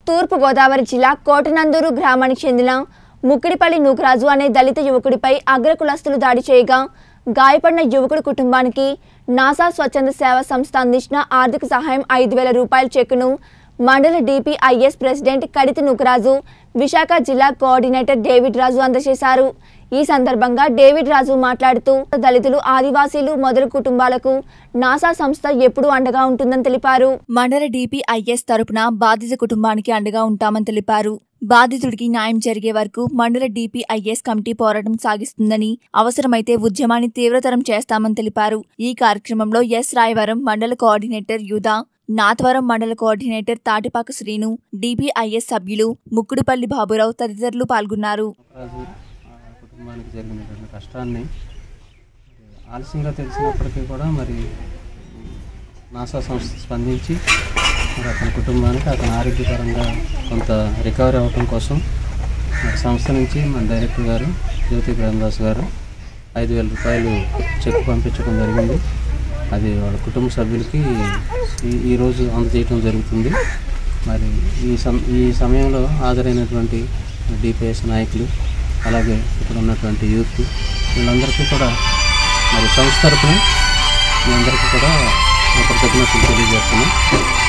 తూర్పుగోదావరి జిల్లా కోటనందూరు గ్రామానికి చెందిన ముక్కిడిపల్లి నూకరాజు అనే దళిత యువకుడిపై అగ్రకులస్తులు దాడి చేయగా గాయపడిన యువకుడి కుటుంబానికి నాసా స్వచ్ఛంద సేవా సంస్థ అందించిన ఆర్థిక సహాయం ఐదు వేల రూపాయల చెక్కును మండల డిపిఐఎస్ ప్రెసిడెంట్ కడితి నూకరాజు విశాఖ జిల్లా కోఆర్డినేటర్ డేవిడ్ రాజు అందజేశారు ఈ సందర్భంగా డేవిడ్ రాజు మాట్లాడుతూ దళితులు ఆదివాసీలు మొదలు కుటుంబాలకు నాసా సంస్థ ఎప్పుడూ అండగా ఉంటుందని తెలిపారు మండల డిపిఐఎస్ తరపున బాధిత కుటుంబానికి అండగా ఉంటామని తెలిపారు బాధితుడికి న్యాయం జరిగే వరకు మండల డిపిఐఎస్ కమిటీ పోరాటం సాగిస్తుందని అవసరమైతే ఉద్యమాన్ని తీవ్రతరం చేస్తామని తెలిపారు ఈ కార్యక్రమంలో ఎస్ రాయవరం మండల కోఆర్డినేటర్ యుధా నాథవరం మండల కోఆర్డినేటర్ తాటిపాక శ్రీను డిపిఐఎస్ సభ్యులు ముక్కుడుపల్లి బాబురావు తదితరులు పాల్గొన్నారు రాజు ఆ కుటుంబానికి జరిగినటువంటి కష్టాన్ని ఆలస్యంగా తెలిసినప్పటికీ కూడా మరి నాసా సంస్థ స్పందించి మరి అతని కుటుంబానికి అతని ఆరోగ్యపరంగా కొంత రికవరీ అవ్వటం కోసం మరి సంస్థ నుంచి మన డైరెక్టర్ గారు జ్యోతి ప్రేమదాస్ గారు ఐదు వేల రూపాయలు చెక్ పంపించడం జరిగింది అది వాళ్ళ కుటుంబ సభ్యులకి ఈ- ఈరోజు అందజేయటం జరుగుతుంది మరి ఈ సమ ఈ సమయంలో హాజరైనటువంటి డిపిఎస్ నాయకులు అలాగే ఇక్కడ ఉన్నటువంటి యూత్ వీళ్ళందరికీ కూడా మరి సంస్థ తరపున మీ అందరికీ కూడా కృతజ్ఞతలు తెలియజేస్తున్నాం